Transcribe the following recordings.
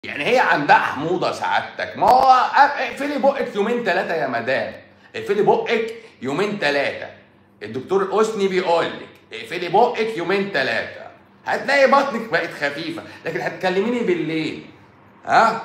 يعني هي عندها حموضه سعادتك ما هو اقفلي بقك يومين ثلاثه يا مدام اقفلي بقك يومين ثلاثه الدكتور القسني بيقول لك اقفلي بقك يومين ثلاثه هتلاقي بطنك بقت خفيفه لكن هتكلميني بالليل ها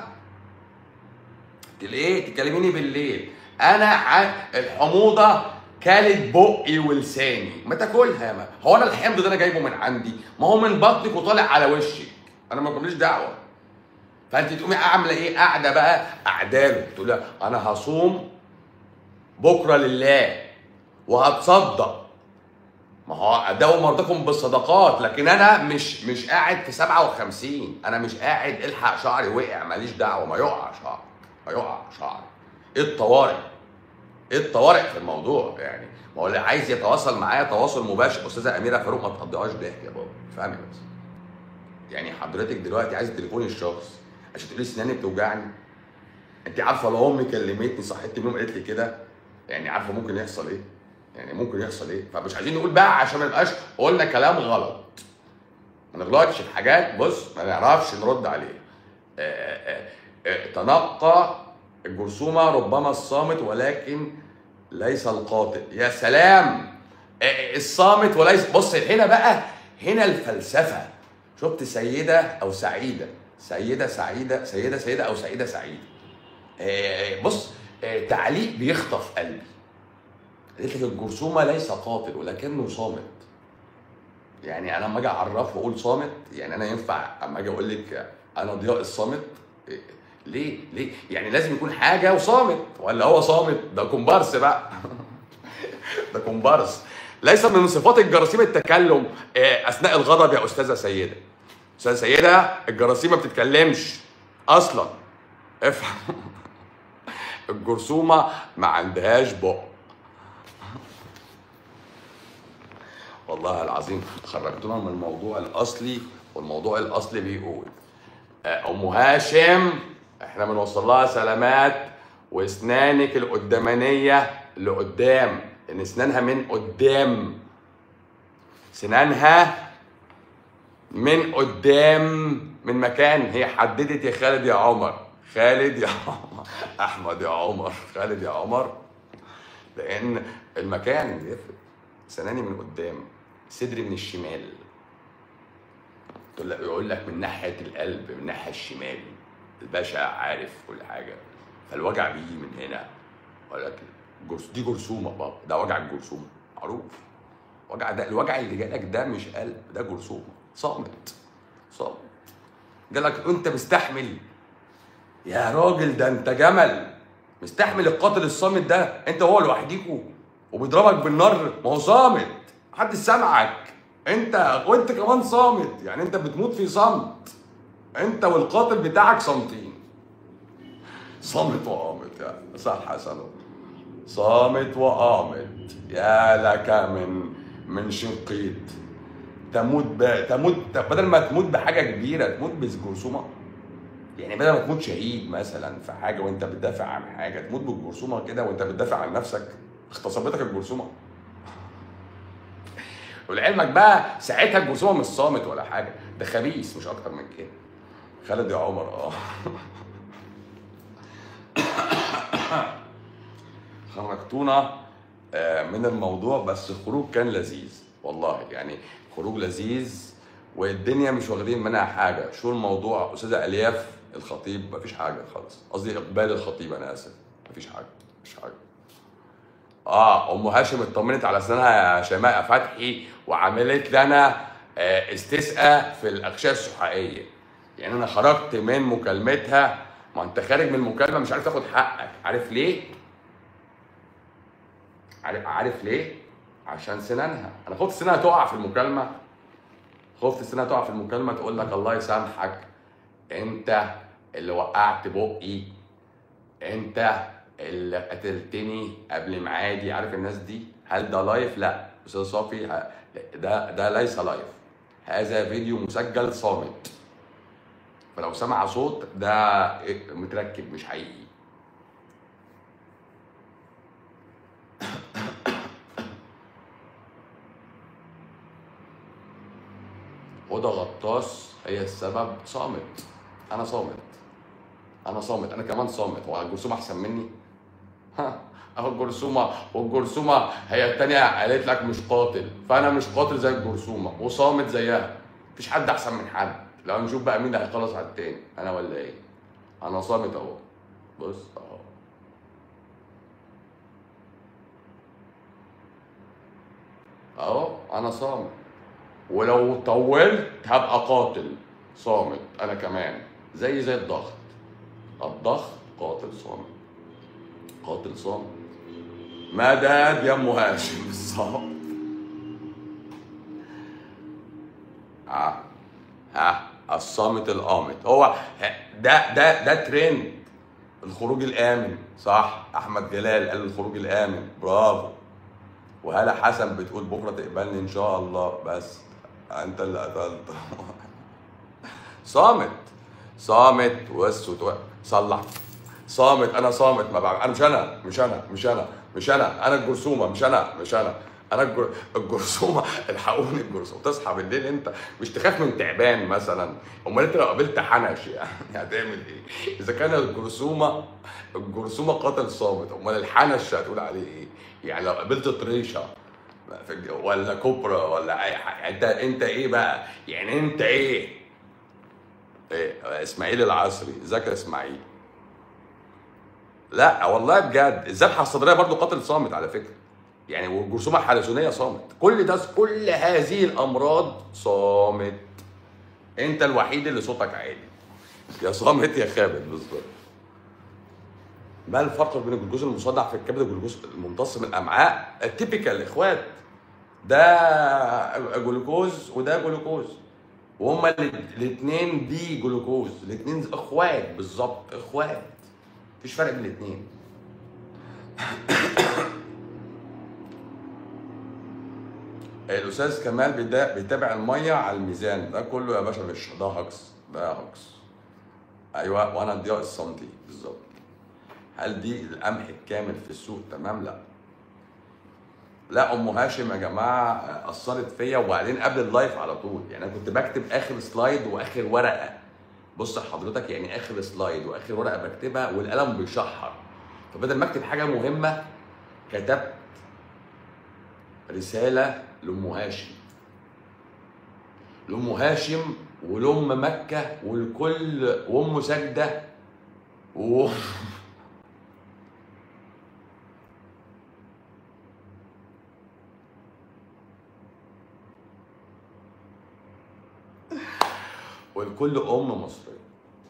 ايه تكلميني بالليل انا ع- الحموضه كلت بقي ولساني ما تاكلها ما هو انا الحمض ده انا جايبه من عندي ما هو من بطنك وطالع على وشك انا ما ماليش دعوه فانت تقومي عامله ايه قاعده بقى اعداله تقول لها انا هصوم بكره لله وهتصدق ما هو داووا مرضاكم بالصدقات لكن انا مش مش قاعد في 57 انا مش قاعد الحق شعري وقع ماليش دعوه ما يقع شعري ما يقع شعري ايه الطوارئ ايه الطوارئ في الموضوع يعني ما هو اللي عايز يتواصل معايا تواصل مباشر استاذه اميره فاروق ما تقضيهاش ضحك يا بابا فهمي بس يعني حضرتك دلوقتي عايز تليفون الشخص عشان تقولي سناني بتوجعني انت عارفه لو امي كلمتني صحيت من النوم قالت لي كده يعني عارفه ممكن يحصل ايه يعني ممكن يحصل ايه فمش عايزين نقول بقى عشان ما نبقاش قلنا كلام غلط ما نغلطش في حاجات بص ما نعرفش نرد عليه آه، آه، آه، تنقى الجرثومه ربما الصامت ولكن ليس القاتل يا سلام آه، الصامت وليس بص هنا بقى هنا الفلسفه شفت سيده او سعيده سيده سعيده سيده سيده او سعيده سعيده آه، بص آه، تعليق بيخطف قلبي قالت لك الجرثومه ليس قاتل ولكنه صامت يعني انا لما اجي اعرفه واقول صامت يعني انا ينفع اما اجي اقول لك انا ضياء الصامت إيه، ليه ليه يعني لازم يكون حاجه وصامت ولا هو صامت ده كومبارس بقى ده كومبارس ليس من صفات الجراثيم التكلم آه، اثناء الغضب يا استاذه سيده استاذه سيده الجراثيم ما بتتكلمش اصلا افهم الجرثومه ما عندهاش بق والله العظيم خرجتونا من الموضوع الاصلي والموضوع الاصلي بيقول آه، ام هاشم احنا بنوصل لها سلامات واسنانك القدامانيه لقدام ان اسنانها من قدام سنانها من قدام من مكان هي حددت يا خالد يا عمر خالد يا عمر احمد يا عمر خالد يا عمر لان المكان بيفرق سناني من قدام صدري من الشمال تقول لك يقول لك من ناحيه القلب من الناحيه الشمال الباشا عارف كل حاجه فالوجع بيجي من هنا ولكن جرس دي جرثومه بابا ده وجع الجرثومه معروف وجع ده الوجع اللي جالك ده مش قلب ده جرثومه صامت صامت جالك انت مستحمل يا راجل ده انت جمل مستحمل القاتل الصامت ده انت هو لوحديكوا وبيضربك بالنار ما هو صامت محدش سامعك انت وانت كمان صامت يعني انت بتموت في صمت انت والقاتل بتاعك صامتين صامت وقامت يا صح حسن صامت وقامت يا لك من من شنقيط تموت ب... تموت بدل ما تموت بحاجه كبيره تموت بجرثومه يعني بدل ما تموت شهيد مثلا في حاجه وانت بتدافع عن حاجه تموت بالجرثومه كده وانت بتدافع عن نفسك اغتصبتك الجرثومه ولعلمك بقى ساعتها الجرثومه مش صامت ولا حاجه ده خبيث مش اكتر من كده خالد يا عمر اه خرجتونا آه، من الموضوع بس الخروج كان لذيذ والله يعني خروج لذيذ والدنيا مش واخدين منها حاجه شو الموضوع استاذه الياف الخطيب مفيش حاجه خالص قصدي اقبال الخطيب انا اسف مفيش حاجه مفيش حاجه اه ام هاشم اطمنت على اسنانها يا شيماء فتحي وعملت لنا آه، استسقاء في الاغشيه السحائيه يعني انا خرجت من مكالمتها ما انت خارج من المكالمه مش عارف تاخد حقك عارف ليه عارف عارف ليه عشان سنانها انا خفت سنانها تقع في المكالمه خفت سنانها تقع في المكالمه تقول لك الله يسامحك انت اللي وقعت بقي انت اللي قتلتني قبل ميعادي عارف الناس دي هل ده لايف لا استاذ صافي ه- ده ده ليس لايف هذا فيديو مسجل صامت فلو سمع صوت ده متركب مش حقيقي هدى غطاس هي السبب صامت انا صامت انا صامت انا كمان صامت هو الجرثومه احسن مني ها اهو الجرثومه والجرثومه هي التانية قالت لك مش قاتل فانا مش قاتل زي الجرثومه وصامت زيها مفيش حد احسن من حد لو نشوف بقى مين اللي هيخلص على التاني انا ولا ايه انا صامت اهو بص اهو اهو انا صامت ولو طولت هبقى قاتل صامت انا كمان زي زي الضغط الضغط قاتل صامت قاتل صامت مدد يا ام هاشم الصامت ها ها الصامت القامت هو ده ده ده ترند الخروج الامن صح احمد جلال قال الخروج الامن برافو وهلا حسن بتقول بكره تقبلني ان شاء الله بس انت اللي قتلت صامت صامت واسود صلح صامت انا صامت ما بعمل انا مش انا مش انا مش انا مش انا انا الجرثومه مش انا مش انا انا الجر... الجرثومه الحقوني الجرثومه تصحى بالليل انت مش تخاف من تعبان مثلا امال انت لو قابلت حنش يعني هتعمل ايه؟ اذا كان الجرثومه الجرثومه قاتل صامت امال الحنش هتقول عليه ايه؟ يعني لو قابلت طريشه في الج- ولا كوبرا ولا اي حاجه انت انت ايه بقى؟ يعني انت ايه؟ ايه اسماعيل العصري ازيك يا اسماعيل؟ لا والله بجد الذبحه الصدريه برضو قاتل صامت على فكره يعني والجرثومه الحلزونيه صامت كل ده كل هذه الامراض صامت انت الوحيد اللي صوتك عالي يا صامت يا خابت بالظبط ما الفرق بين الجلوكوز المصنع في الكبد والجلوكوز الممتص من الامعاء التيبيكال اخوات ده جلوكوز وده جلوكوز وهما الاثنين دي جلوكوز الاثنين اخوات بالظبط اخوات مفيش فرق بين الاثنين الاستاذ كمال بيدا- بيتابع الميه على الميزان ده كله يا باشا مش ده هجص ده هجص ايوه وانا ضياء الصمتي بالظبط هل دي القمح الكامل في السوق تمام لا لا ام هاشم يا جماعه اثرت فيا وبعدين قبل اللايف على طول يعني انا كنت بكتب اخر سلايد واخر ورقه بص حضرتك يعني اخر سلايد واخر ورقه بكتبها والقلم بيشحر فبدل ما اكتب حاجه مهمه كتبت رساله لام هاشم لام هاشم ولام مكه والكل وام سجده و... والكل ام مصريه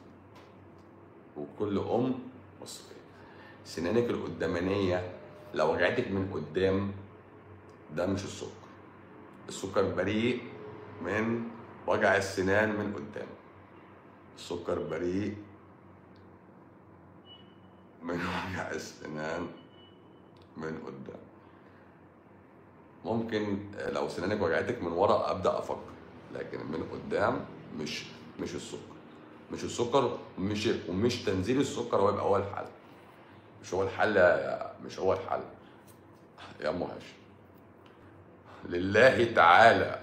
وكل ام مصريه سنانك القدامانيه لو وجعتك من قدام ده مش السكر السكر بريء من وجع السنان من قدام السكر بريء من وجع السنان من قدام ممكن لو سنانك وجعتك من ورا ابدا افكر لكن من قدام مش مش السكر مش السكر مش ومش تنزيل السكر هو يبقى هو الحل مش هو الحل مش هو الحل يا ام هاشم لله تعالى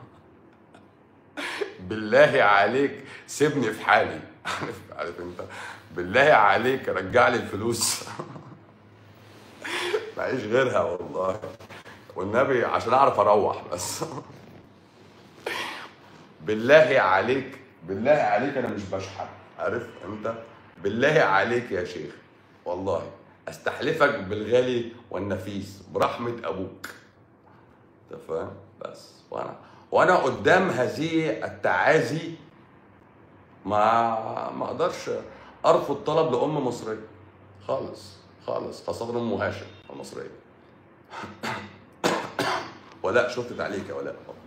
بالله عليك سيبني في حالي عارف عارف انت بالله عليك رجع لي الفلوس معيش غيرها والله والنبي عشان اعرف اروح بس بالله عليك بالله عليك انا مش بشحن عارف انت بالله عليك يا شيخ والله استحلفك بالغالي والنفيس برحمه ابوك انت فاهم بس وانا وانا قدام هذه التعازي ما ما اقدرش ارفض طلب لام مصريه خالص خالص خاصه ام هاشم المصريه ولا شفت تعليق يا ولاء